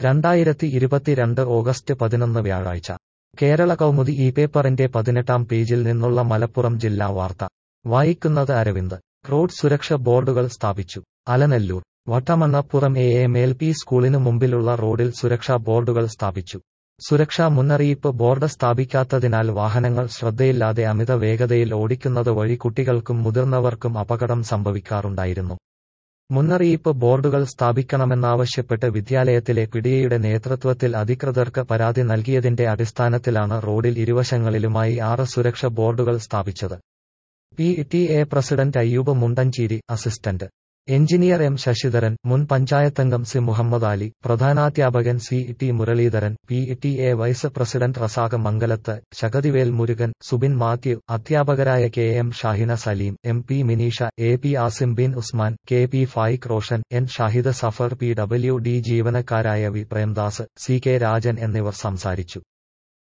രണ്ടായിരത്തി ഇരുപത്തിരണ്ട് ഓഗസ്റ്റ് പതിനൊന്ന് വ്യാഴാഴ്ച കേരള കൗമുദി ഈ പേപ്പറിന്റെ പതിനെട്ടാം പേജിൽ നിന്നുള്ള മലപ്പുറം ജില്ലാ വാർത്ത വായിക്കുന്നത് അരവിന്ദ് റോഡ് സുരക്ഷ ബോർഡുകൾ സ്ഥാപിച്ചു Alanallur Vattamannappuram A M L P സ്കൂളിനു മുമ്പിലുള്ള റോഡിൽ സുരക്ഷാ ബോർഡുകൾ സ്ഥാപിച്ചു സുരക്ഷാ മുന്നറിയിപ്പ് ബോർഡ് സ്ഥാപിക്കാത്തതിനാൽ വാഹനങ്ങൾ ശ്രദ്ധയില്ലാതെ അമിത വേഗതയിൽ ഓടിക്കുന്നത് വഴി കുട്ടികൾക്കും മുതിർന്നവർക്കും അപകടം സംഭവിക്കാറുണ്ടായിരുന്നു മുന്നറിയിപ്പ് ബോർഡുകൾ സ്ഥാപിക്കണമെന്നാവശ്യപ്പെട്ട് വിദ്യാലയത്തിലെ പിടിയയുടെ നേതൃത്വത്തിൽ അധികൃതർക്ക് പരാതി നൽകിയതിന്റെ അടിസ്ഥാനത്തിലാണ് റോഡിൽ ഇരുവശങ്ങളിലുമായി ആറ് സുരക്ഷ ബോർഡുകൾ സ്ഥാപിച്ചത് P T A president Ayyub Mundancheri assistant engineer M Sasidharan മുൻ പഞ്ചായത്തംഗം സി മുഹമ്മദ് അലി പ്രധാനാധ്യാപകൻ C T Muraleedharan P T A vice president Razak Mangalath Sakthivel Murugan Subin Mathew അധ്യാപകരായ K M Shahina Saleem M P Mineesha A P Asim bin Usman K P Faiq Roshan N Shahid Safar P W D ജീവനക്കാരായ V Premdas C K Rajan എന്നിവർ സംസാരിച്ചു